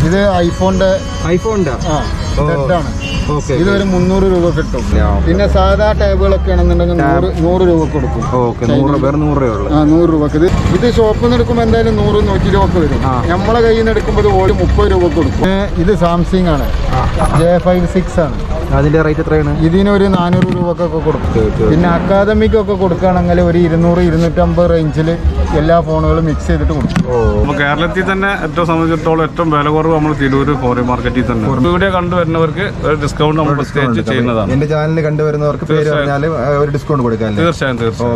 ഇത് ഐഫോണിന്റെ ഐഫോണിന്റെ ആ ഇതാണ് ഓക്കെ ഇത് ഒരു മുന്നൂറ് രൂപ കിട്ടും ആ, ഓക്കെ. പിന്നെ സാധാ ടേബിളൊക്കെ ആണെന്നുണ്ടെങ്കിൽ നൂറ് നൂറ് രൂപ കൊടുക്കും ഓക്കെ നൂറ് വേറെ നൂറ് രൂപയുള്ളൂ ആ നൂറ് രൂപക്ക് ഇത് ഇത് ഷോപ്പിൽ നിന്ന് എടുക്കുമ്പോൾ എന്തായാലും നൂറ് നൂറ്റി രൂപക്ക് വരും ആ. നമ്മളെ കയ്യിൽ നിന്ന് എടുക്കുമ്പോൾ ഇത് ഒരു മുപ്പത് രൂപ കൊടുക്കും ഏ, ഇത് സാംസങ് ആണ് ജെ ഫൈവ് സിക്സ് ആണ് അതിന്റെ റേറ്റ് എത്രയാണ് ഇതിനൊരു നാനൂറ് രൂപക്കൊക്കെ കൊടുക്കും പിന്നെ അക്കാദമിക്കൊക്കെ കൊടുക്കുകയാണെങ്കിൽ ഒരു ഇരുന്നൂറ് ഇരുന്നൂറ്റമ്പത് റേഞ്ചിൽ എല്ലാ ഫോണുകളും മിക്സ് ചെയ്തിട്ട് കൊടുക്കും ഓ അപ്പോൾ കേരളത്തിൽ തന്നെ ഏറ്റവും സംബന്ധിച്ചിടത്തോളം ഏറ്റവും വില കുറവ് നമ്മൾ തിരൂര് ഫോറിൻ മാർക്കറ്റിൽ തന്നെ വീഡിയോ കണ്ടുവരുന്നവർക്ക് ഒരു ഡിസ്കൗണ്ട് നമ്മൾ പ്രത്യേകിച്ച് ചെയ്യുന്നതാണ് എന്റെ ചാനൽ കണ്ടുവരുന്നവർക്ക് പേര് പറഞ്ഞാൽ ഒരു ഡിസ്കൗണ്ട് കൊടുക്കാം തീർച്ചയായും തീർച്ചയായും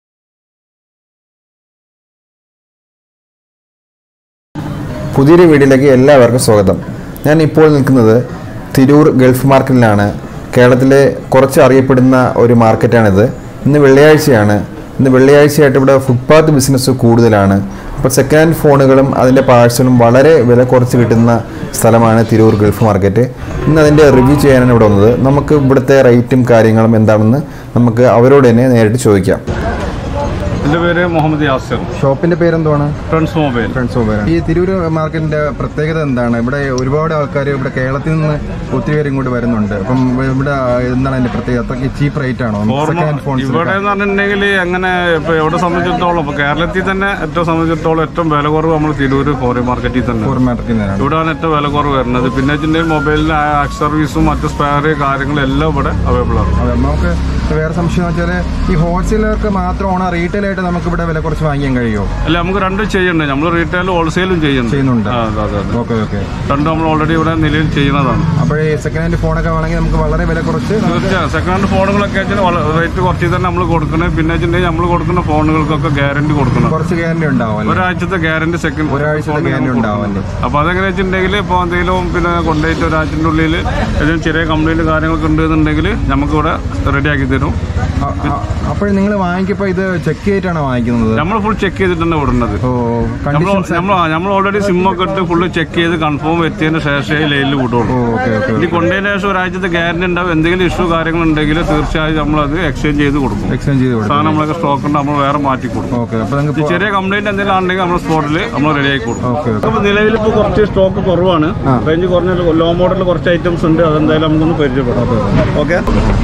പുതിയൊരു വീഡിയോയിലേക്ക് എല്ലാവർക്കും സ്വാഗതം ഞാൻ ഇപ്പോൾ നിൽക്കുന്നത് തിരൂർ ഗൾഫ് മാർക്കറ്റിലാണ് കേരളത്തിലെ കുറച്ച് അറിയപ്പെടുന്ന ഒരു മാർക്കറ്റാണിത് ഇന്ന് വെള്ളിയാഴ്ചയാണ് ഇന്ന് വെള്ളിയാഴ്ചയായിട്ട് ഇവിടെ ഫുട്പാത്ത് ബിസിനസ് കൂടുതലാണ് അപ്പോൾ സെക്കൻഡ് ഹാൻഡ് ഫോണുകളും അതിൻ്റെ പാഴ്സലും വളരെ വില കുറച്ച് കിട്ടുന്ന സ്ഥലമാണ് തിരൂർ ഗൾഫ് മാർക്കറ്റ് ഇന്ന് അതിൻ്റെ റിവ്യൂ ചെയ്യാനാണ് ഇവിടെ വന്നത് നമുക്ക് ഇവിടുത്തെ റേറ്റും കാര്യങ്ങളും എന്താണെന്ന് നമുക്ക് അവരോട് തന്നെ നേരിട്ട് ചോദിക്കാം എൻ്റെ പേര് മുഹമ്മദ് യാസിർ ഷോപ്പിന്റെ പേരെന്താണ് ഫ്രണ്ട്സ് മൊബൈൽ ഫ്രണ്ട്സ് മൊബൈൽ ഈ തിരൂർ മാർക്കറ്റിന്റെ പ്രത്യേകത എന്താണ് ഇവിടെ ഒരുപാട് ആൾക്കാർ ഇവിടെ കേരളത്തിൽ നിന്ന് ഒത്തിരി പേര് ഇങ്ങോട്ട് വരുന്നുണ്ട് അപ്പം ഇവിടെ എന്താണ് അതിന്റെ പ്രത്യേകത അത്രയ്ക്ക് ചീപ്പ് റേറ്റ് ആണോ സെക്കൻഡ് ഹാൻഡ് ഫോൺസ് ഇവിടെ എന്ന് പറഞ്ഞിട്ടുണ്ടെങ്കിൽ എങ്ങനെ ഇപ്പൊ എവിടെ സംബന്ധിച്ചിടത്തോളം ഇപ്പൊ കേരളത്തിൽ തന്നെ ഏറ്റവും സംബന്ധിച്ചിടത്തോളം ഏറ്റവും വില കുറവ് നമ്മൾ തിരൂര് ഫോറിൻ മാർക്കറ്റിൽ തന്നെ മാർക്കറ്റിൽ നിന്നാണ് ഇവിടെയാണ് ഏറ്റവും വില കുറവ് വരുന്നത് പിന്നെ വെച്ചിട്ടുണ്ടെങ്കിൽ മൊബൈലിന് ആക്സ് സർവീസും മറ്റ് സ്പെയർ കാര്യങ്ങളും എല്ലാം ഇവിടെ അവൈലബിൾ ആണ് അതെ നമുക്ക് വേറെ സംശയം എന്ന് വെച്ചാൽ ഈ ഹോൾസെയിലർക്ക് മാത്രമാണ് റീറ്റെയിൽ ആയിട്ട് നമുക്ക് ഇവിടെ വില കുറച്ച് വാങ്ങിക്കാൻ കഴിയുമോ അല്ല നമുക്ക് രണ്ടും ചെയ്യണ്ടേ നമ്മൾ റീറ്റെയിലും ഹോൾസെയിലും ചെയ്യുന്നുണ്ട് ചെയ്യുന്നുണ്ട് ആ, അതെ അതെ അതെ ഓക്കെ ഓക്കെ രണ്ടും നമ്മൾ ഓൾറെഡി ഇവിടെ നിലയിൽ ചെയ്യുന്നതാണ് അപ്പോൾ ഈ സെക്കൻഡ് ഹാൻഡ് ഫോണൊക്കെ വേണമെങ്കിൽ നമുക്ക് വളരെ വില കുറച്ച് നമുക്ക് തീർച്ചയായും സെക്കൻഡ് ഹാൻഡ് ഫോണുകളൊക്കെ വെച്ചാൽ റേറ്റ് കുറച്ച് തന്നെ നമ്മൾ കൊടുക്കണേ പിന്നെ വെച്ചിട്ടുണ്ടെങ്കിൽ നമ്മൾ കൊടുക്കുന്ന ഫോണുകൾക്കൊക്കെ ഗ്യാരണ്ടി കൊടുക്കണം കുറച്ച് ഗ്യാരണ്ടി ഉണ്ടാവും അല്ലേ ഒരാഴ്ചത്തെ ഗ്യാരണ്ടി സെക്കൻഡ് ഒരാഴ്ചത്തെ ഗ്യാരണ്ടി ഉണ്ടാവും അല്ലേ അപ്പോൾ അതെങ്ങനെ വെച്ചിട്ടുണ്ടെങ്കിൽ ഇപ്പോൾ എന്തെങ്കിലും പിന്നെ കൊണ്ടുപോയിട്ട് ഒരാഴ്ചൻ്റെ ഉള്ളിൽ ഏതെങ്കിലും ചെറിയ കംപ്ലൈൻറ്റ് കാര്യങ്ങളൊക്കെ ഉണ്ടെന്നുണ്ടെങ്കിൽ നമുക്കിവിടെ റെഡിയാക്കി തരും അപ്പോൾ നിങ്ങൾ വാങ്ങിക്കപ്പോൾ ഇത് ചെക്ക് ചെയ്തിട്ടാണ് വാങ്ങിക്കുന്നത് നമ്മൾ ഫുൾ ചെക്ക് ചെയ്തിട്ടാണ് വിടുന്നത് ഓ നമ്മൾ കണ്ടീഷൻസ് നമ്മൾ നമ്മൾ ഓൾറെഡി സിമ്മൊക്കെ ഇട്ട് ഫുള്ള് ചെക്ക് ചെയ്ത് കൺഫേം എത്തിയതിന് ശേഷമേ ലൈനിൽ വിടുള്ളൂ ഓക്കെ ഓക്കെ ഇനി കൊണ്ടതിന് ശേഷം ഒരാഴ്ചത്തെ ഗ്യാരണ്ടി ഉണ്ടാവും എന്തെങ്കിലും ഇഷ്യൂ കാര്യങ്ങളുണ്ടെങ്കിൽ തീർച്ചയായും നമ്മളത് എക്സ്ചേഞ്ച് ചെയ്ത് കൊടുക്കും എക്സ്ചേഞ്ച് ചെയ്ത് കൊടുക്കും സാധനം നമ്മളൊക്കെ സ്റ്റോക്ക് ഉണ്ട് നമ്മൾ വേറെ മാറ്റി കൊടുക്കും ഓക്കെ അപ്പോൾ നിങ്ങൾക്ക് ഈ ചെറിയ കംപ്ലൈന്റ് എന്തെങ്കിലും ആണെങ്കിൽ നമ്മൾ സ്പോട്ടിൽ നമ്മൾ റെഡി ആക്കി കൊടുക്കും ഓക്കെ ഓക്കെ അപ്പോൾ നിലവിൽ ഇപ്പോൾ കുറച്ച് സ്റ്റോക്ക് കുറവാണ് റേഞ്ച് കുറഞ്ഞ ലോ മോഡലിൽ കുറച്ച് ഐറ്റംസ് ഉണ്ട് അതെന്തായാലും നമുക്കൊന്ന് പരിചയപ്പെടാം ഓക്കെ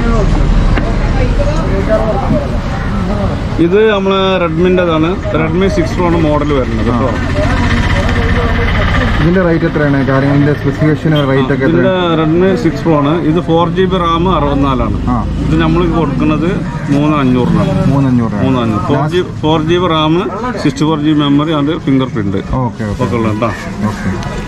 ഇത് നമ്മൾ റെഡ്മിൻ്റെതാണ് റെഡ്മി സിക്സ് ആണ് മോഡൽ വരുന്നത് കേട്ടോ ഇതിന്റെ റേറ്റ് എത്രയാണ് കാര്യങ്ങളുടെ സ്പെസിഫിക്കേഷൻ റേറ്റ് ഒക്കെ ഇതിന്റെ എത്രയാണ് റെഡ്മി സിക്സ് പ്രോ ആണ് ഇത് ഫോർ ജി ബി റാം അറുപത്തിനാലാണ് ആ ഇത് നമ്മൾ കൊടുക്കുന്നത് മൂന്ന് അഞ്ഞൂറിനാണ് മൂന്നഞ്ഞൂറ് മൂന്ന് അഞ്ഞൂറ് four G four G B RAM sixty four G memory അത് ഫിംഗർ പ്രിന്റ് ഓക്കെ ഓക്കെ ഒക്കെ ഉള്ള കേട്ടോ ഓക്കെ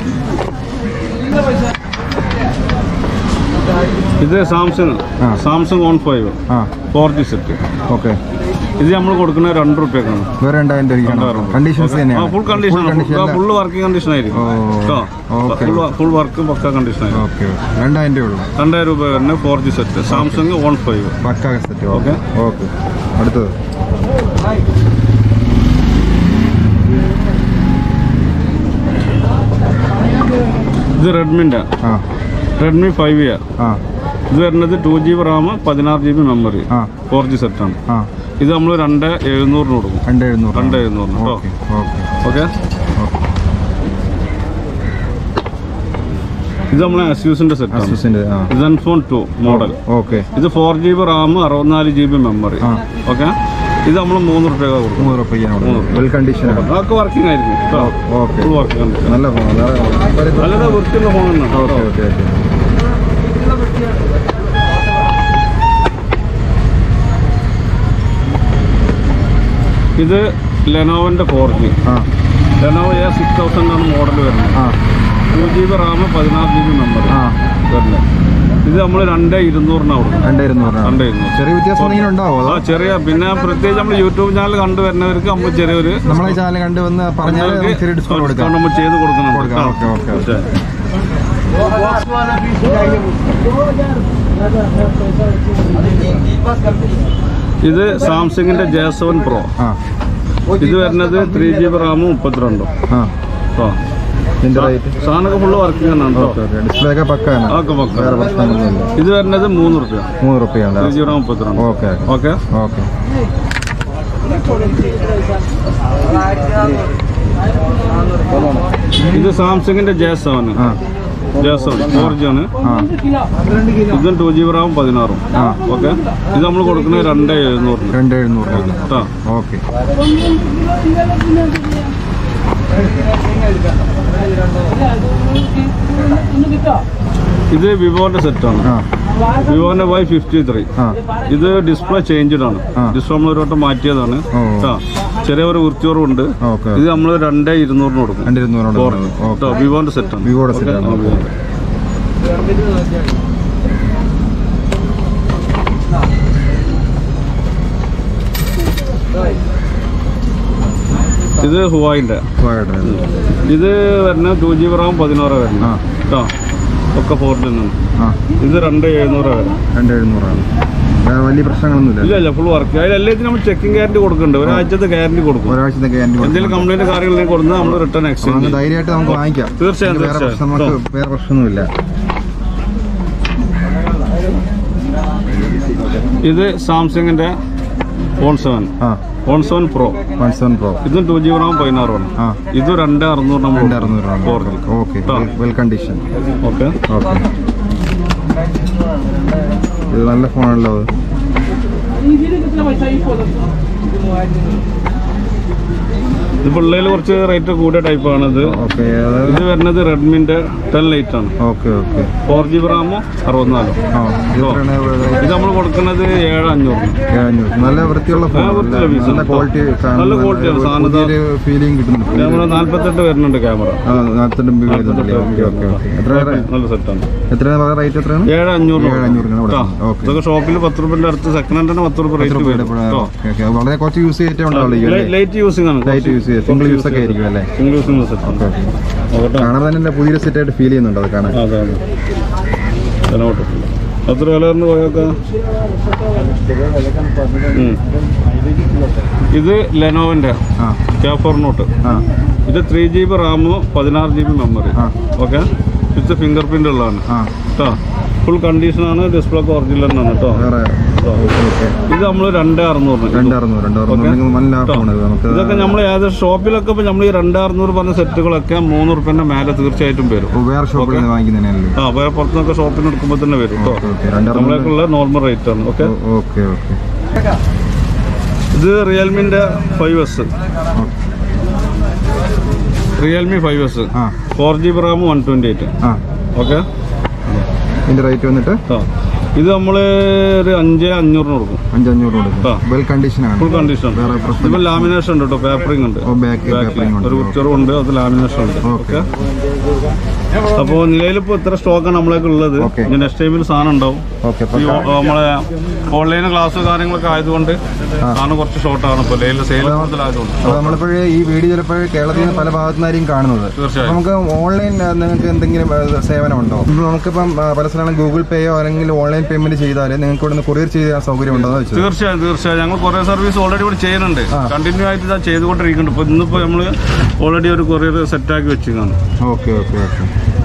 ഇത് സാംസങ് ആ. സാംസങ് ഓൺ ഫൈവ് ആ ഫോർ ജി സെറ്റ് ഓക്കെ ഇത് നമ്മൾ കൊടുക്കുന്നത് രണ്ട് റുപ്യക്കാണ് വേറെ രണ്ടായിരം രൂപയ്ക്കാണ് കണ്ടീഷൻസ് തന്നെയാണ് full condition condition full working condition ആയിരിക്കും ഓ, കേട്ടോ ഓക്കെ. ഫുൾ വർക്ക് പക്ക കണ്ടീഷൻ ആയിരിക്കും ഓക്കെ രണ്ടായിരം രൂപ ഉള്ളു രണ്ടായിരം രൂപ വരുന്ന four G set Samsung on five പക്ക സെറ്റ് ഓക്കെ ഓക്കെ അടുത്തത് ഇത് റെഡ്മിൻ്റെ ആ റെഡ്മി ഫൈവ് ഇയർ ആ ഇത് വരുന്നത് ടു ജി ബി റാം പതിനാറ് ജി ബി മെമ്മറി ആ ഫോർ ജി സെറ്റാണ് ആ ഇത് നമ്മൾ രണ്ട് എഴുന്നൂറിന് കൊടുക്കും രണ്ട് എഴുന്നൂറ് രണ്ട് എഴുന്നൂറിന് കേട്ടോ ഓക്കെ ഓക്കെ ഓക്കെ ഓക്കെ ഇത് നമ്മളെ അസ്യൂസിന്റെ സെറ്റാണ് അസൂസിൻ്റെ ആ സെൻഫോൺ ടു മോഡൽ ഓക്കെ ഇത് ഫോർ ജി ബി റാം അറുപത്തിനാല് ജി ബി മെമ്മറി ആ. ഓക്കെ ഇത് നമ്മൾ മൂന്ന് റുപ്യ കൊടുക്കും മൂന്ന് റുപ്യക്കാണ് വെൽ കണ്ടീഷൻ ആണ് അതൊക്കെ വർക്കിംഗ് ആയിരിക്കും കേട്ടോ ഓക്കെ ഫുൾ വർക്കിംഗ് കണ്ടീഷൻ നല്ല ഫോൺ നല്ല നല്ലത് വൃത്തിയുള്ള ഫോൺ തന്നെ ഓക്കെ ഓക്കെ ഓക്കെ ഇത് ലെനോവിന്റെ ഫോർ ജി ആ ലെനോവോ എ സിക്സ് തൗസൻഡ് ആണ് മോഡൽ വരുന്നത് ആ ടു ജി ബി റാം പതിനാറ് ജി ബി മെമ്മറി ആ വരുന്നത് ഇത് നമ്മൾ രണ്ട് ഇരുന്നൂറിനാണ് കൊടുക്കുന്നത് രണ്ട് ഇരുന്നൂറ് രണ്ട് ഇരുന്നൂറ് ചെറിയ വ്യത്യാസം എന്തെങ്കിലും ഉണ്ടാവോ ആ അതോ ചെറിയ പിന്നെ പ്രത്യേകിച്ച് നമ്മൾ യൂട്യൂബ് ചാനൽ കണ്ടുവരുന്നവർക്ക് നമ്മൾ ചെറിയൊരു നമ്മളെ ചാനൽ കണ്ട് വന്ന് പറഞ്ഞാൽ നമുക്ക് ചെറിയ ഡിസ്കൗണ്ട് കൊടുക്കാം നമ്മൾ ചെയ്ത് കൊടുക്കുന്നുണ്ട് കൊടുക്കാം കേട്ടോ. ഓക്കെ ഓക്കെ ഓക്കെ ഇത് സാംസങ്ങിന്റെ ജെ സെവൻ പ്രോ ആ ഇത് വരുന്നത് ത്രീ ജി ബി റാമും മുപ്പത്തിരണ്ടും ആ കേട്ടോ ഇതിന്റെ റേറ്റ് സാധനമൊക്കെ ഫുള്ള് വർക്കിംഗ് ആണ് കേട്ടോ ഓക്കെ ഓക്കെ ഡിസ്പ്ലേ ഒക്കെ പക്കാണ് അതൊക്കെ പക്ക വേറെ പ്രശ്നമൊന്നുമില്ല ഇത് വരുന്നത് മൂന്ന് റുപ്യ മൂന്ന് റുപ്യാണ് ത്രീ ജി ബി റാം മുപ്പത്തിരണ്ട് ഓക്കെ ഓക്കെ ഓക്കെ ഇത് സാംസങ്ങിന്റെ ജെ സെവൻ ആ ജെ സെവൻ ഫോർ ജി ആണ് ആ ഇതും ടു ജി ബി റാം പതിനാറും ഓക്കെ ഇത് നമ്മൾ കൊടുക്കുന്നത് രണ്ട് എഴുന്നൂറിന് രണ്ട് എഴുന്നൂറിനാണ് കേട്ടോ ഓക്കെ ഇത് വിവോന്റെ സെറ്റാണ് ആ വിവോന്റെ വൈ ഫിഫ്റ്റി ത്രീ ആ ഇത് ഡിസ്പ്ലേ ചേഞ്ച്ഡ് ആണ് ഡിസ്പ്ലേ നമ്മൾ ഒരു വട്ടം മാറ്റിയതാണ് ഓ. കേട്ടോ ചെറിയ ഒരു വൃത്തിയോറുണ്ട് ഓക്കെ ഇത് നമ്മൾ രണ്ട് ഇരുന്നൂറിന് കൊടുക്കും രണ്ട് ഇരുന്നൂറിനോട് ഓക്കെ കേട്ടോ വിവോന്റെ സെറ്റാണ് വിവോയുടെ set ആണ്. ഇത് ഹുവായിന്റെ പോയിട്ട്. ഇത് വരുന്ന ടു ജി ബി റാം പതിനാറ് വരുന്നത് ആ. കേട്ടോ ഒക്കെ ഫോർ ടെൻ ആണ് ആ ഇത് രണ്ട് എഴുന്നൂറ് വരും രണ്ട് എഴുന്നൂറാണ് വേറെ വലിയ പ്രശ്നങ്ങളൊന്നുമില്ല ഇല്ല ഇല്ല ഫുൾ വർക്ക് അതിൽ എല്ലാത്തിനും നമ്മൾ ചെക്കിംഗ് ഗ്യാരണ്ടി കൊടുക്കുന്നുണ്ട് ഒരാഴ്ചത്തെ ഗ്യാരണ്ടി കൊടുക്കും ഒരാഴ്ചത്തെ ഗ്യാരണ്ടി എന്തെങ്കിലും കംപ്ലൈന്റ് കാര്യങ്ങൾ കൊടുത്താൽ നമ്മൾ റിട്ടേൺ എക്സ്ചേഞ്ച് നമുക്ക് ധൈര്യമായിട്ട് നമുക്ക് വാങ്ങിക്കാം തീർച്ചയായും, വേറെ തീർച്ചയായും. പ്രശ്നം നമുക്ക് വേറെ പ്രശ്നമൊന്നുമില്ല ഇത് സാംസങ്ങിന്റെ ഫോൺ സെവൻ ആ phone seven pro one seven pro ഇതും ടു ജി ബി റാം പതിനാറാണ് ആ ഇത് രണ്ട് അറുന്നൂറ് നമ്മൾ രണ്ട് അറുന്നൂറാണ് ഫോർ ജി ഓക്കെ ആ. വെൽ കണ്ടീഷൻ ഓക്കെ ഓക്കെ ഇത് നല്ല ഫോണല്ലോ അത് ഇത് പിള്ളേര് കുറച്ച് റേറ്റ് കൂടിയ ടൈപ്പാണ് ഇത് ഓക്കെ ഇത് വരുന്നത് റെഡ്മിന്റെ ടെൻ ലൈറ്റ് ആണ് okay okay four G B റാമോ അറുപത്തിനാലോ ആ ഇത് എത്രയാണ് ഇവിടെ? ഇത് നമ്മൾ കൊടുക്കുന്നത് ഏഴ് അഞ്ഞൂറ് ഏഴഞ്ഞൂറ്. നല്ല വൃത്തിയുള്ള ഫോൺ വൃത്തിയുള്ള piece ആണ്. നല്ല ക്വാളിറ്റി നല്ല quality ആണ്. സാധനം പുതിയൊരു ഫീലിംഗ് കിട്ടുന്നുണ്ട് ക്യാമറ നാല്പത്തെട്ട് വരുന്നുണ്ട് ക്യാമറ ആ നാൽപ്പത്തെട്ട് എം ബി വരുന്നുണ്ടല്ലേ ഓക്കെ ഓക്കെ ഓക്കെ എത്ര നല്ല സെറ്റാണ് എത്രയാണ് റേറ്റ് എത്രയാണ് ഏഴ് അഞ്ഞൂറ് ഏഴ് അഞ്ഞൂറിനാണ് കൊടുക്കുന്നത്. ഓക്കെ. ഇതൊക്കെ ഷോപ്പിൽ പത്ത് റുപ്യന്റെ അടുത്ത് സെക്കൻഡ് ഹാൻഡിന് പത്ത് റുപ്യ റേറ്റ് വരും കേട്ടോ ഓക്കെ ഓക്കെ വളരെ കുറച്ച് യൂസ് ചെയ്തിട്ടേ ഉണ്ടാവുള്ളൂ ലൈറ്റ് യൂസിംഗ് ആണ് ലൈറ്റ് യൂസ് ചെയ്ത് സിംഗിൾ യൂസ് ഒക്കെ ആയിരിക്കും അല്ലേ സിംഗിൾ യൂസിംഗ് സെറ്റാണ് ഓക്കെ നോക്കട്ടെ കാണാൻ തന്നെ പുതിയൊരു സെറ്റ് ആയിട്ട് ഫീൽ ചെയ്യുന്നുണ്ട് അത് കാണാൻ അതെ അതെ വില കൊട്ടിട്ടില്ല എത്ര വില പറഞ്ഞു പോയേക്കാം ഉം. ഇത് ലെനോവിന്റെ ആ ഫോർ നോട്ട് ആ ഇത് ത്രീ ജി ബി റാം പതിനാറ് ജി ബി മെമ്മറി ആ. ഓക്കെ വിത്ത് ഫിംഗർ പ്രിന്റ് ഉള്ളതാണ് ആ കേട്ടോ ഫുൾ കണ്ടീഷനാണ് ഡിസ്പ്ലേ ഒക്കെ ഒറിജിനൽ തന്നെയാണ് കേട്ടോ വേറെ ഓക്കെ ഇത് നമ്മൾ രണ്ട് അറുന്നൂറിന് രണ്ട് അറുന്നൂറ് രണ്ട് അറുന്നൂറ് നല്ല ഫോൺ ഇത് നമുക്ക് ഇതൊക്കെ നമ്മൾ ഏകദേശം ഷോപ്പിലൊക്കെ ഇപ്പൊ നമ്മൾ ഈ രണ്ട് അറുന്നൂറ് പറഞ്ഞ സെറ്റുകളൊക്കെ മൂന്ന് റുപ്യന്റെ മേലെ തീർച്ചയായിട്ടും വരും ഓ, വേറെ ഷോപ്പിൽ നിന്ന് വാങ്ങിക്കുന്നതിനല്ലേ ആ വേറെ പുറത്തുനിന്നൊക്കെ ഷോപ്പിൽ നിന്ന് എടുക്കുമ്പോൾ തന്നെ വരും കേട്ടോ ഓക്കെ ഓക്കെ രണ്ട് അറുന്നൂറ് നമ്മളേക്കുള്ള നോർമൽ റേറ്റ് ആണ് ഓക്കെ ഓക്കെ ഓക്കെ ഇത് റിയൽമിന്റെ five S Realme five S ആ four G B RAM one twenty eight ആ ഓക്കെ ഇതിന്റെ റേറ്റ് വന്നിട്ട് ആ ഇത് നമ്മൾ ഒരു അഞ്ച് അഞ്ഞൂറിന് കൊടുക്കും അഞ്ചഞ്ഞൂറ് കൊടുക്കും ആ. വെൽ കണ്ടീഷൻ ആണ് ഫുൾ കണ്ടീഷൻ വേറെ പ്രശ്നം ഇപ്പൊ ലാമിനേഷൻ ഉണ്ട് കേട്ടോ പേപ്പറിംഗ് ഉണ്ട് ഓ ബാക്ക് ബാക്കിൽ പേപ്പറിംഗ് ഉണ്ട് ഒരു കുച്ചറും ഉണ്ട് അത് ലാമിനേഷൻ ഉണ്ട് ഓക്കെ. ഓക്കെ അപ്പോൾ നിലവിലിപ്പോൾ ഇത്ര സ്റ്റോക്കാണ് നമ്മളൊക്കെ ഉള്ളത് ഓക്കെ. ഇനി നെക്സ്റ്റ് ടൈമിൽ സാധനം ഉണ്ടാവും ഓക്കെ ഈ ഓ- നമ്മളെ ഓൺലൈൻ ക്ലാസ് കാര്യങ്ങളൊക്കെ ആയതുകൊണ്ട് സാധനം കുറച്ച് ഷോർട്ടാണ് ഇപ്പോൾ ലൈനിൽ സെയിൽ കൂടുതലായതുകൊണ്ട് അപ്പോൾ നമ്മളിപ്പോഴേ ഈ വീഡിയോ ചിലപ്പോൾ കേരളത്തിൽ നിന്ന് പല ഭാഗത്തു നിന്നായിരിക്കും കാണുന്നത് തീർച്ചയായും. അപ്പോൾ നമുക്ക് ഓൺലൈൻ ആ, നിങ്ങൾക്ക് എന്തെങ്കിലും ആ, സേവനമുണ്ടോ ഇപ്പോൾ നമുക്കിപ്പം ആ, പല സ്ഥലങ്ങളും ഗൂഗിൾ പേയോ അല്ലെങ്കിൽ ഓൺലൈൻ പേയ്മെന്റ് ചെയ്താൽ നിങ്ങൾക്ക് ഇവിടെ നിന്ന് കൊറിയർ ചെയ്യാൻ സൗകര്യം ഉണ്ടോ എന്ന് വെച്ചത് തീർച്ചയായും തീർച്ചയായും ഞങ്ങൾ കൊറിയർ സർവീസ് ഓൾറെഡി ഇവിടെ ചെയ്യുന്നുണ്ട് കണ്ടിന്യൂ ആയിട്ട് ഇതാ ചെയ്തുകൊണ്ടിരിക്കുന്നുണ്ട് ഇപ്പോൾ ഇന്നിപ്പോൾ നമ്മൾ ഓൾറെഡി ഒരു കൊറിയർ സെറ്റാക്കി വെച്ചിരിക്കുകയാണ് ഓക്കെ ഓക്കെ ഓക്കെ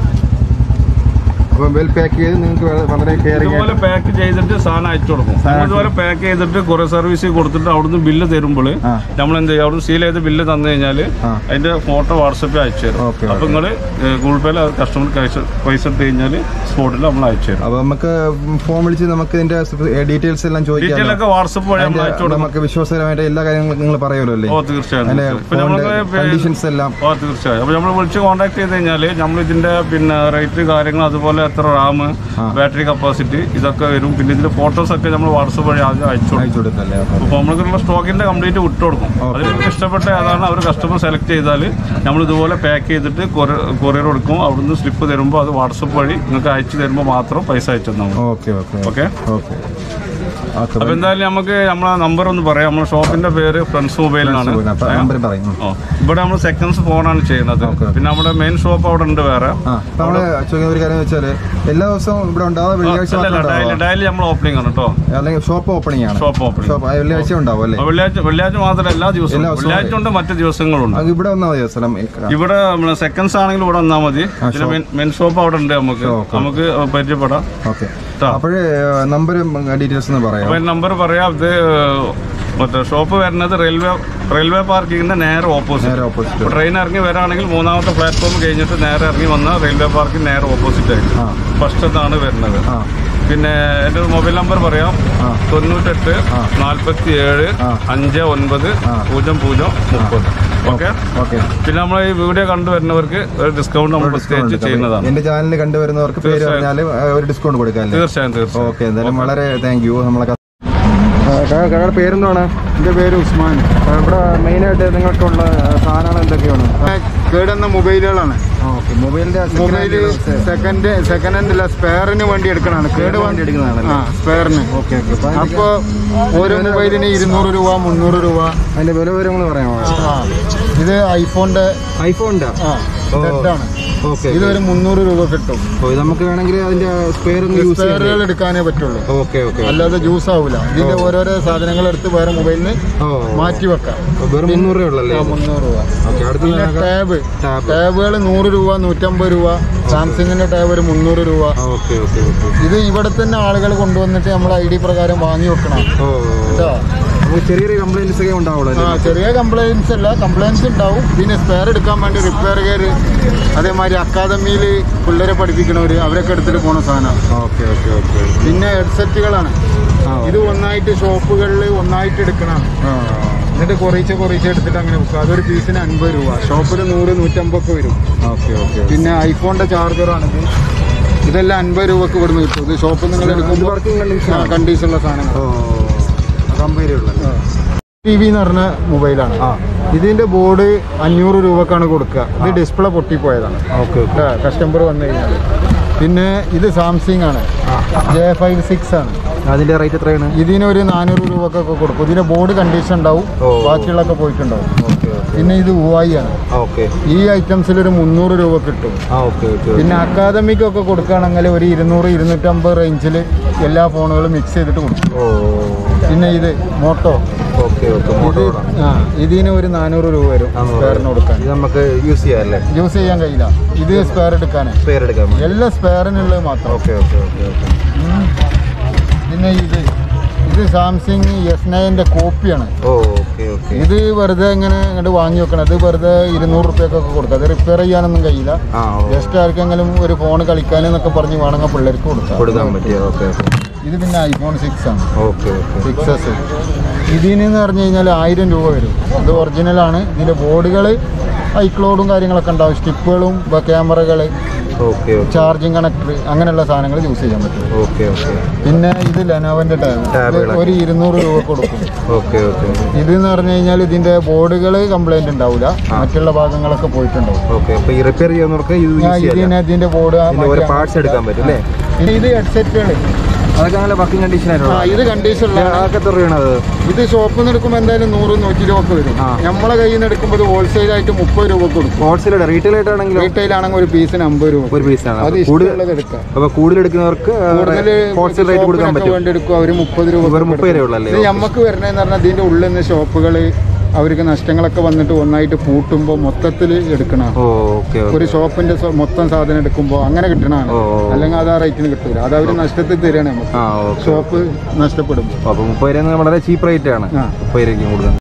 അപ്പോൾ വെൽ പാക്ക് ചെയ്ത് നിങ്ങൾക്ക് വളരെ- വളരെ കെയറിംഗ് ഇതുപോലെ പാക്ക് ചെയ്തിട്ട് സാധനം അയച്ചു കൊടുക്കും നമ്മൾ ഇതുപോലെ പാക്ക് ചെയ്തിട്ട് കൊറിയർ സർവീസ് കൊടുത്തിട്ട് അവിടുന്ന് ബില്ല് തരുമ്പോൾ ആ. നമ്മൾ എന്ത് ചെയ്യും അവിടുന്ന് സീൽ ചെയ്ത് ബില്ല് തന്നു കഴിഞ്ഞാൽ ആ. അതിന്റെ ഫോട്ടോ വാട്സപ്പിൽ അയച്ചു തരും ഓക്കെ, അപ്പൊ നിങ്ങൾ ഗൂഗിൾ പേയിൽ കസ്റ്റമർ പൈസ ഇട്ട് കഴിഞ്ഞാൽ സ്പോട്ടിൽ നമ്മൾ അയച്ചു തരും അപ്പോൾ നമുക്ക് ഫോൺ വിളിച്ച് നമുക്ക് ഇതിന്റെ ഡീറ്റെയിൽസ് എല്ലാം ഡീറ്റെയിൽ ചോദിക്കാം ഒക്കെ വാട്സപ്പ് വഴി നമ്മൾ അയച്ചു കൊടുക്കും നമുക്ക് വിശ്വാസപരമായിട്ട് എല്ലാ കാര്യങ്ങളും നിങ്ങൾ പറയുമല്ലോ അല്ലേ ഓ തീർച്ചയായും അതിന്റെ ഇപ്പൊ ഫോണിന്റെ നമ്മള് കണ്ടീഷൻസ് എല്ലാം ഓ തീർച്ചയായും അപ്പൊ നമ്മൾ വിളിച്ച് കോൺടാക്ട് ചെയ്ത് കഴിഞ്ഞാൽ നമ്മൾ ഇതിന്റെ പിന്നെ റേറ്റ് കാര്യങ്ങൾ അതുപോലെ എത്ര റാം ബാറ്ററി കപ്പാസിറ്റി ഇതൊക്കെ വരും പിന്നെ ഇതിന്റെ ഫോട്ടോസ് ഒക്കെ നമ്മൾ വാട്സപ്പ് വഴി ആദ്യം അയച്ചു കൊടുക്കും അയച്ചു കൊടുക്കല്ലേ അപ്പോൾ നമ്മൾക്കുള്ള സ്റ്റോക്കിന്റെ കംപ്ലീറ്റ് വിട്ടു കൊടുക്കും അതിൽ നിങ്ങൾക്ക് ഇഷ്ടപ്പെട്ട ഏതാണ് അവർ കസ്റ്റമർ സെലക്ട് ചെയ്താൽ നമ്മൾ ഇതുപോലെ പാക്ക് ചെയ്തിട്ട് കൊറിയർ കൊടുക്കും അവിടുന്ന് സ്ലിപ്പ് തരുമ്പോൾ അത് വാട്സപ്പ് വഴി നിങ്ങൾക്ക് അയച്ചു തരുമ്പോൾ മാത്രം പൈസ അയച്ചു തന്നാൽ മതി ഓക്കെ ഓക്കെ ഓക്കെ ഓക്കെ അപ്പൊ എന്തായാലും നമുക്ക് നമ്മളെ നമ്പർ ഒന്ന് പറയാം നമ്മുടെ ഷോപ്പിന്റെ പേര് ഫ്രണ്ട്സ് മൊബൈൽ എന്നാണ് നമ്പർ പറയും ഓ ഇവിടെ നമ്മൾ സെക്കൻഡ്സ് ഫോണാണ് ചെയ്യുന്നത് പിന്നെ നമ്മുടെ മെയിൻ ഷോപ്പ് അവിടെ ഉണ്ട് വേറെ ആ അപ്പൊ നമ്മള് ചോദിക്കുന്ന ഒരു കാര്യം വെച്ചാല് എല്ലാ ദിവസവും ഇവിടെ ഉണ്ടാവും വെള്ളിയാഴ്ച മാത്രം ഡയലി ഉണ്ടാവുക ഡയലി നമ്മൾ ഓപ്പണിംഗ് ആണ് കേട്ടോ അല്ലെങ്കിൽ ഷോപ്പ് ഓപ്പണിംഗ് ആണ് ഷോപ്പ് ഓപ്പണിംഗ് ഷോപ്പ് വെള്ളിയാഴ്ച ഉണ്ടാവും അല്ലേ വെള്ളിയാഴ്ച വെള്ളിയാഴ്ച മാത്രമല്ല എല്ലാ ദിവസവും എല്ലാ ദിവസവും വെള്ളിയാഴ്ച ഉണ്ട് മറ്റു ദിവസങ്ങളുണ്ട് അത് ഇവിടെ വന്നാൽ മതിയോ സ്ഥലം ഇവിടെ നമ്മളെ സെക്കൻഡ്സ് ആണെങ്കിൽ ഇവിടെ വന്നാൽ മതി പിന്നെ മെൻ ഷോപ്പ് അവിടെ ഉണ്ട് നമുക്ക് ഓക്കെ. നമുക്ക് പരിചയപ്പെടാം ഓക്കെ ട്ടാ. അപ്പോഴേ നമ്പറും ഡീറ്റെയിൽസ് ഒന്ന് പറയാം അപ്പൊ നമ്പർ പറയാം ഇത് മറ്റേ ഷോപ്പ് വരുന്നത് റെയിൽവേ റെയിൽവേ പാർക്കിങ്ങിന്റെ നേരെ ഓപ്പോസിറ്റ് നേരെ ഓപ്പോസിറ്റ് ട്രെയിൻ ഇറങ്ങി വരാണെങ്കിൽ മൂന്നാമത്തെ പ്ലാറ്റ്ഫോം കഴിഞ്ഞിട്ട് നേരെ ഇറങ്ങി വന്നാൽ റെയിൽവേ പാർക്കിന് നേരെ ഓപ്പോസിറ്റ് ആയിട്ട് ആ. ഫസ്റ്റ് എന്നാണ് വരുന്നത് ആ പിന്നെ എൻ്റെ ഒരു മൊബൈൽ നമ്പർ പറയാം ആ. തൊണ്ണൂറ്റെട്ട് ആ. നാൽപ്പത്തി ഏഴ് ആ. അഞ്ച് ഒൻപത് ആ. പൂജ്യം പൂജ്യം മുപ്പത് ഓക്കെ ഓക്കെ പിന്നെ നമ്മൾ ഈ വീഡിയോ കണ്ടുവരുന്നവർക്ക് ഒരു ഡിസ്കൗണ്ട് നമ്മൾ പ്രത്യേകിച്ച് ചെയ്യുന്നതാണ് എന്റെ ചാനൽ കണ്ടുവരുന്നവർക്ക് പേര് തീർച്ചയായും. പറഞ്ഞാൽ ഒരു ഡിസ്കൗണ്ട് കൊടുക്കാം അല്ലേ തീർച്ചയായും തീർച്ചയായും ഓക്കെ എന്തായാലും വളരെ താങ്ക് യു നമ്മളെ കടയുടെ പേരെന്താണ് എൻ്റെ പേര് ഉസ്മാൻ ഇവിടെ മെയിനായിട്ട് നിങ്ങൾക്കുള്ള സാധനങ്ങൾ എന്തൊക്കെയാണ് കേടുന്ന മൊബൈലുകളാണ് ഓക്കെ മൊബൈലിന്റെ മൊബൈൽ സെക്കൻഡ് സെക്കൻഡ് ഹാൻഡ് അല്ല സ്പെയറിന് വേണ്ടി എടുക്കണതാണ് കേട് വേണ്ടി എടുക്കുന്നതാണല്ലേ? ആ സ്പെയറിന് ഓക്കെ ഓക്കെ അപ്പോ ഓരോ മൊബൈലിന് ഇരുന്നൂറ് രൂപ മുന്നൂറ് രൂപ അതിന്റെ വില വിവരങ്ങൾ പറയാമോ ആ ഇത് ഐഫോണിന്റെ ഐഫോണിന്റെ ആ ഓ. ഇതാണ് ഓക്കെ ഇത് ഒരു മുന്നൂറ് രൂപ കിട്ടും ഓ ഇത് നമുക്ക് വേണമെങ്കിൽ അതിന്റെ സ്പെയർ ഒന്ന് യൂസ് ചെയ്യാം സ്പെയറുകൾ എടുക്കാനേ പറ്റുള്ളൂ ഓക്കെ ഓക്കെ അല്ലാതെ ജ്യൂസ് ആവില്ല ഇതിന്റെ ഓരോരോ സാധനങ്ങൾ എടുത്ത് വേറെ മൊബൈലിന് ഓ മാറ്റി വെക്കാം വെറും മുന്നൂറ് രൂപ ഉള്ളല്ലേ ആ, മുന്നൂറ് രൂപ ഓക്കെ അടുത്ത പിന്നെ ടാബ് ടാബ് ടാബുകൾ നൂറ് രൂപ നൂറ്റമ്പത് രൂപ സാംസങ്ങിന്റെ ടാബ് ഒരു മുന്നൂറ് രൂപ ഓക്കെ ഓക്കെ ഓക്കെ ഇത് ഇവിടെ തന്നെ ആളുകൾ കൊണ്ടുവന്നിട്ട് നമ്മൾ ഐ ഡി പ്രകാരം വാങ്ങി വെക്കണം ഓ കേട്ടോ നമുക്ക് ചെറിയ ചെറിയ കംപ്ലൈൻറ്റ്സ് ഒക്കെ ഉണ്ടാവുള്ളൂ ആ ചെറിയ കംപ്ലൈൻസ് അല്ല കംപ്ലൈൻസ് ഉണ്ടാവും പിന്നെ സ്പെയർ എടുക്കാൻ വേണ്ടി റിപ്പയറുകാർ അതേമാതിരി അക്കാദമിയിൽ പിള്ളേരെ പഠിപ്പിക്കണവർ അവരൊക്കെ എടുത്തിട്ട് പോണ സാധനം ഓക്കെ ഓക്കെ ഓക്കെ പിന്നെ ഹെഡ്സെറ്റുകളാണ് ആ ഇത് ഒന്നായിട്ട് ഷോപ്പുകളിൽ ഒന്നായിട്ട് എടുക്കണം ആ എന്നിട്ട് കുറേശ്ശെ കുറേശ്ശെ എടുത്തിട്ട് അങ്ങനെ വെക്കുക അതൊരു പീസിന് അൻപത് രൂപ ഷോപ്പിൽ നൂറ് നൂറ്റമ്പതൊക്കെ വരും ഓക്കെ ഓക്കെ പിന്നെ ഐഫോണിന്റെ ചാർജറാണിത് ഇതെല്ലാം അൻപത് രൂപക്ക് ഇവിടുന്ന് കിട്ടും ഇത് ഷോപ്പിൽ നിങ്ങൾ എടുക്കുമ്പോൾ വർക്കിംഗ് കണ്ടീഷൻ കണ്ടീഷനുള്ള സാധനങ്ങൾ ഓ കമ്പനി ഉള്ള ടി വി എന്ന് പറഞ്ഞ മൊബൈലാണ് ആ ഇതിന്റെ ബോർഡ് അഞ്ഞൂറ് രൂപക്കാണ് കൊടുക്കുക ഇത് ഡിസ്പ്ലേ പൊട്ടിപ്പോയതാണ് ഓക്കെ ഓക്കെ കസ്റ്റമർ വന്നു കഴിഞ്ഞാൽ പിന്നെ ഇത് സാംസങ് ആണ് ജെ ഫൈവ് സിക്സ് ആണ് അതിന്റെ റേറ്റ് എത്രയാണ് ഇതിന് ഒരു നാനൂറ് രൂപക്കൊക്കെ കൊടുക്കും ഇതിന്റെ ബോർഡ് കണ്ടീഷൻ ഉണ്ടാവും ഓ. ബാക്കിയുള്ളതൊക്കെ പോയിട്ടുണ്ടാവും ഓക്കെ ഓക്കെ പിന്നെ ഇത് ഉവായി ആണ് ഓക്കെ ഈ ഐറ്റംസിൽ ഒരു മുന്നൂറ് രൂപ കിട്ടും ആ ഓക്കെ ഓക്കെ പിന്നെ അക്കാദമിക്കൊക്കെ കൊടുക്കുകയാണെങ്കിൽ ഒരു ഇരുന്നൂറ് ഇരുന്നൂറ്റമ്പത് റേഞ്ചിൽ എല്ലാ ഫോണുകളും മിക്സ് ചെയ്തിട്ട് കൊടുക്കും ഓ പിന്നെ ഇത് മോട്ടോ ഓക്കെ ഓക്കെ ഇത് മോട്ടോറോള ആ ഇതിന് ഒരു നാനൂറ് രൂപ വരും സ്പെയറിന് കൊടുക്കാൻ ഇത് നമുക്ക് യൂസ് ചെയ്യാം അല്ലേ യൂസ് ചെയ്യാൻ കഴിയില്ല ഇത് സ്പെയർ എടുക്കാനേ സ്പെയർ എടുക്കാൻ വേണ്ടി എല്ലാ സ്പെയറിനുള്ളത് മാത്രം ഓക്കെ ഓക്കെ ഓക്കെ ഓക്കെ ഉം. പിന്നെ ഇത് ഇത് സാംസങ് എസ് നയൻ്റെ കോപ്പിയാണ് ഓ ഓക്കെ ഓക്കെ ഇത് വെറുതെ ഇങ്ങനെ ഇങ്ങോട്ട് വാങ്ങി വെക്കണം ഇത് വെറുതെ ഇരുന്നൂറ് റുപ്യക്കൊക്കെ കൊടുക്കുക അത് റിപ്പയർ ചെയ്യാനൊന്നും കഴിയില്ല ആ ഓ ജസ്റ്റ് ആർക്കെങ്കിലും ഒരു ഫോൺ കളിക്കാനെന്നൊക്കെ പറഞ്ഞ് വേണമെങ്കിൽ പിള്ളേർക്ക് കൊടുക്കാം കൊടുക്കാൻ പറ്റിയ ഓക്കെ ഇത് പിന്നെ ഐഫോൺ സിക്സ് ആണ് ഓക്കെ ഓക്കെ സിക്സ് എസ് ഇതിന് എന്ന് പറഞ്ഞു കഴിഞ്ഞാൽ ആയിരം രൂപ വരും ഇത് ഒറിജിനലാണ് ഇതിൻ്റെ ബോർഡുകൾ ഐക്ലോഡും കാര്യങ്ങളൊക്കെ ഉണ്ടാവും സ്റ്റിപ്പുകളും ക്യാമറകൾ ഓക്കെ ഓക്കെ ചാർജിങ് കണക്ടർ അങ്ങനെയുള്ള സാധനങ്ങൾ യൂസ് ചെയ്യാൻ പറ്റും ഓക്കെ ഓക്കെ പിന്നെ ഇത് ലെനോവൻ്റെ ടാബ് ടാബുകളൊക്കെ. ഒരു ഇരുന്നൂറ് രൂപ കൊടുക്കും ഓക്കെ ഓക്കെ ഇത് എന്ന് പറഞ്ഞു കഴിഞ്ഞാൽ ഇതിന്റെ ബോർഡുകൾ കംപ്ലൈന്റ് ഉണ്ടാവില്ല മറ്റുള്ള ഭാഗങ്ങളൊക്കെ പോയിട്ടുണ്ടാവും ഓക്കെ അപ്പൊ ഈ റിപ്പയർ ചെയ്യുന്നവർക്ക് ഇത് ഞാൻ യൂസ് ചെയ്യാം ഇതിന് ഇതിന്റെ ബോർഡ് ഇതിന്റെ ഓരോ പാർട്സ് എടുക്കാൻ പറ്റും അല്ലേ പിന്നെ ഇത് ഹെഡ്സെറ്റുകൾ അതൊക്കെ നല്ല വർക്കിംഗ് കണ്ടീഷൻ ആ ആയിട്ടുള്ള ഇത് കണ്ടീഷനിലാണ് അതൊക്കെ എത്ര രൂപയാണത് ഇത് ഷോപ്പിൽ നിന്ന് എടുക്കുമ്പോൾ എന്തായാലും നൂറ് നൂറ്റി രൂപ ഒക്കെ വരും ആ. നമ്മളെ കയ്യിൽ നിന്ന് എടുക്കുമ്പോൾ ഇത് ഹോൾസെയിൽ ആയിട്ട് മുപ്പത് രൂപ കൊടുക്കും ഹോൾസെയിൽ റീറ്റെയിൽ ആയിട്ടാണെങ്കിലും റീറ്റെയിൽ ആണെങ്കിൽ ഒരു പീസിന് അമ്പത് രൂപ ഒരു പീസാണ് അത് കൂടുതൽ ഇഷ്ടമുള്ളത് എടുക്കാം അപ്പൊ കൂടുതൽ എടുക്കുന്നവർക്ക് കൂടുതൽ ഹോൾസെയിൽ റേറ്റ് കൊടുക്കാൻ ഷോപ്പിനൊക്കെ പറ്റും വേണ്ടി എടുക്കും അവർ മുപ്പത് രൂപ വെറും മുപ്പത് രൂപ ഉള്ളല്ലേ ഇത് നമുക്ക് വരണേന്ന് പറഞ്ഞാൽ ഇതിന്റെ ഉള്ളിൽ നിന്ന് ഷോപ്പുകൾ അവർക്ക് നഷ്ടങ്ങളൊക്കെ വന്നിട്ട് ഒന്നായിട്ട് പൂട്ടുമ്പോൾ മൊത്തത്തിൽ എടുക്കണം ഓ ഓക്കെ ഒരു ഷോപ്പിന്റെ സ്വ- മൊത്തം സാധനം എടുക്കുമ്പോൾ അങ്ങനെ കിട്ടണതാണ് ഓ. അല്ലെങ്കിൽ അത് ആ റേറ്റിന് കിട്ടൂല അത് അവർ നഷ്ടത്തിൽ തരികയാണ് നമുക്ക് ആ ഓക്കെ ഷോപ്പ് നഷ്ടപ്പെടുമ്പോൾ അപ്പൊ മുപ്പത് രൂപ വളരെ ചീപ്പ് റേറ്റ് ആണ് ആ. മുപ്പത് രൂപയ്ക്ക് കൂടുതൽ